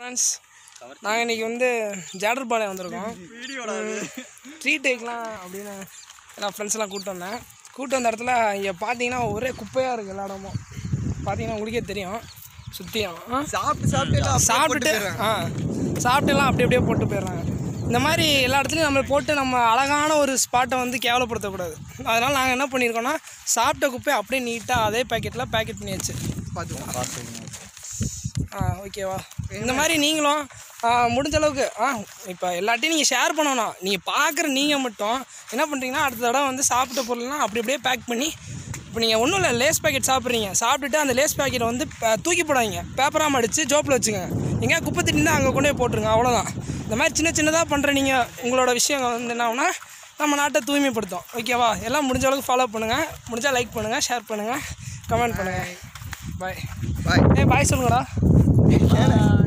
friends நாங்கள் இன்றைக்கி வந்து ஜாடர்பாளையம் வந்திருக்கோம் ட்ரீட் வைக்கலாம் அப்படின்னு எல்லா ஃப்ரெண்ட்ஸ்லாம் கூப்பிட்டு வந்தேன் கூப்பிட்டு வந்த இடத்துல இங்கே பார்த்தீங்கன்னா ஒரே குப்பையாக இருக்குது எல்லா இடமும் பார்த்தீங்கன்னா உங்களுக்கே தெரியும் சுற்றியும் சாப்பிட்டு சாப்பிட்டு சாப்பிட்டுட்டு ஆ சாப்பிட்டுலாம் அப்படி அப்படியே போட்டு போயிடுறாங்க இந்த மாதிரி எல்லா இடத்துலையும் நம்ம போட்டு நம்ம அழகான ஒரு ஸ்பாட்டை வந்து கேவலப்படுத்தக்கூடாது அதனால் நாங்கள் என்ன பண்ணியிருக்கோம்னா சாப்பிட்ட குப்பையை அப்படியே நீட்டாக அதே பேக்கெட்டில் பேக்கெட் பண்ணியாச்சு பார்த்துக்கோங்க ஆ ஓகேவா இந்த மாதிரி நீங்களும் ஆ, முடிஞ்ச அளவுக்கு ஆ இப்போ எல்லாத்தையும் நீங்கள் ஷேர் பண்ணணும் நீங்கள் பார்க்குற நீங்கள் மட்டும் என்ன பண்ணுறீங்கன்னா அடுத்த தடவை வந்து சாப்பிட்ட பொருள்லாம் அப்படி அப்படியே பேக் பண்ணி இப்போ நீங்கள் ஒன்றும் இல்லை லேஸ் பாக்கெட் சாப்பிட்றீங்க சாப்பிட்டுட்டு அந்த லேஸ் பாக்கெட்டை வந்து ப- தூக்கி போடாதீங்க பேப்பராக மடித்து ஜோப்பில் வச்சுங்க எங்கேயா குப்பை திட்டினா அங்கே கொண்டு போய் போட்டுருங்க அவ்வளோதான் இந்த மாதிரி சின்ன சின்னதாக பண்ணுற நீங்கள் உங்களோட விஷயம் வந்து என்ன ஆகுனா நம்ம நாட்டை தூய்மைப்படுத்தும் ஓகேவா எல்லாம் முடிஞ்ச அளவுக்கு ஃபாலோ பண்ணுங்கள் முடிஞ்சால் லைக் பண்ணுங்கள் ஷேர் பண்ணுங்கள் கமெண்ட் பண்ணுங்கள் பாய் பாய் ஏய் பாய் சொல்லுங்கடா